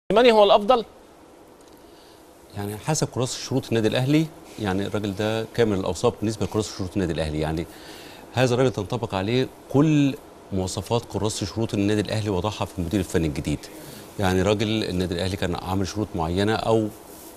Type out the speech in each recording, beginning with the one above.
موسيماني هو الافضل يعني حسب كراسه شروط النادي الاهلي يعني الراجل ده كامل الاوصاف بالنسبه لكراسه شروط النادي الاهلي يعني هذا الراجل تنطبق عليه كل مواصفات كراسه شروط النادي الاهلي وضعها في المدير الفني الجديد يعني راجل النادي الاهلي كان عامل شروط معينه او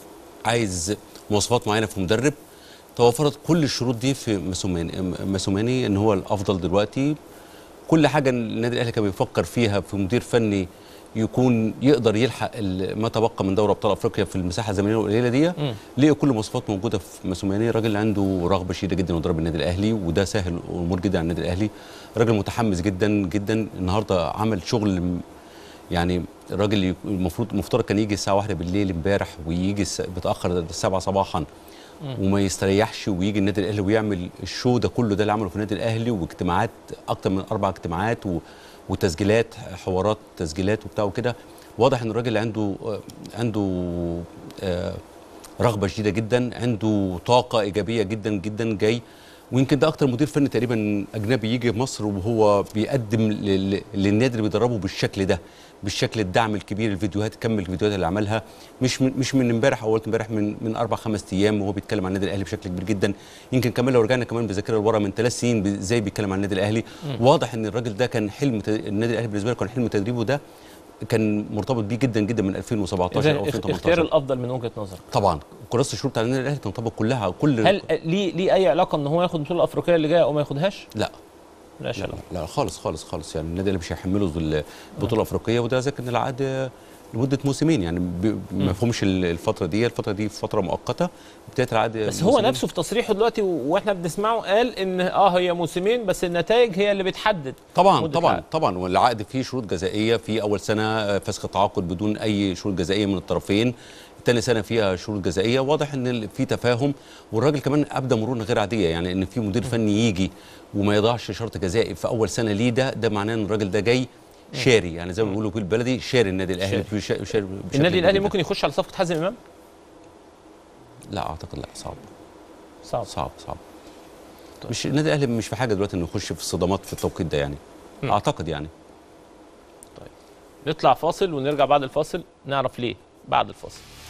عايز مواصفات معينه في مدرب توفرت كل الشروط دي في مسوماني مسوماني ان هو الافضل دلوقتي كل حاجه النادي الاهلي كان بيفكر فيها في مدير فني يكون يقدر يلحق ال- ما تبقى من دوري ابطال افريقيا في المساحه الزمنيه القليله دي لقي كل المواصفات موجوده في مسوماني راجل عنده رغبه شديده جدا انه يضرب النادي الاهلي وده سهل الامور جدا على النادي الاهلي راجل متحمس جدا جدا النهارده عمل شغل م- يعني الراجل ي- المفروض المفترض كان يجي الساعه 1 بالليل امبارح ويجي الس- بيتاخر الساعه صباحا وما يستريحش ويجي النادي الاهلي ويعمل الشو ده كله ده اللي عمله في النادي الاهلي واجتماعات اكتر من اربع اجتماعات و وتسجيلات حوارات تسجيلات وبتاع وكده واضح ان الراجل عنده آه، عنده آه، رغبه شديده جدا عنده طاقه ايجابيه جدا جدا جاي ويمكن ده اكتر مدير فني تقريبا اجنبي يجي مصر وهو بيقدم لل- للنادي اللي بيدربه بالشكل ده بالشكل الدعم الكبير الفيديوهات كم الفيديوهات اللي عملها مش من مش من امبارح او امبارح من من اربع خمس ايام وهو بيتكلم عن النادي الاهلي بشكل كبير جدا يمكن كمان لو رجعنا كمان بذاكره لورا من ثلاث سنين بي- ازاي بيتكلم عن النادي الاهلي واضح ان الراجل ده كان حلم ت- النادي الاهلي بالنسبه له كان حلم تدريبه ده كان مرتبط بيه جدا جدا من 2017 إذا او اخ- 2018 اختيار الافضل من وجهه نظرك طبعا كراسه الشروط على النادي الاهلي تنطبق كلها كل هل ليه ليه اي علاقه ان هو ياخد البطوله الافريقيه اللي جايه او ما ياخدهاش؟ لا لا لا, شاء لا خالص خالص خالص يعني النادي اللي مش هيحمله البطوله الافريقيه وده ذاك ان العقد لمده موسمين يعني ب- ما فهمش ال- الفتره دي الفتره دي فتره مؤقته بدايه العقد بس هو موسمين. نفسه في تصريحه دلوقتي و- واحنا بنسمعه قال ان اه هي موسمين بس النتائج هي اللي بتحدد طبعا مدة طبعا العقد. طبعا والعقد فيه شروط جزائيه في اول سنه آه، فسخ التعاقد بدون اي شروط جزائيه من الطرفين تاني سنه فيها شروط جزائيه واضح ان ال- في تفاهم والراجل كمان ابدى مرونه غير عاديه يعني ان في مدير فني يجي وما يضعش شرط جزائي في اول سنه ليه ده ده معناه ان الراجل ده جاي شاري يعني زي ما بيقولوا بالبلدي شاري النادي الاهلي شاري. في شا- شاري بشكل النادي كبير الاهلي جداً. ممكن يخش على صفقه حازم امام؟ لا اعتقد لا صعب صعب صعب صعب مش النادي الاهلي مش في حاجه دلوقتي انه يخش في الصدمات في التوقيت ده يعني مم. اعتقد يعني نطلع فاصل ونرجع بعد الفاصل نعرف ليه بعد الفاصل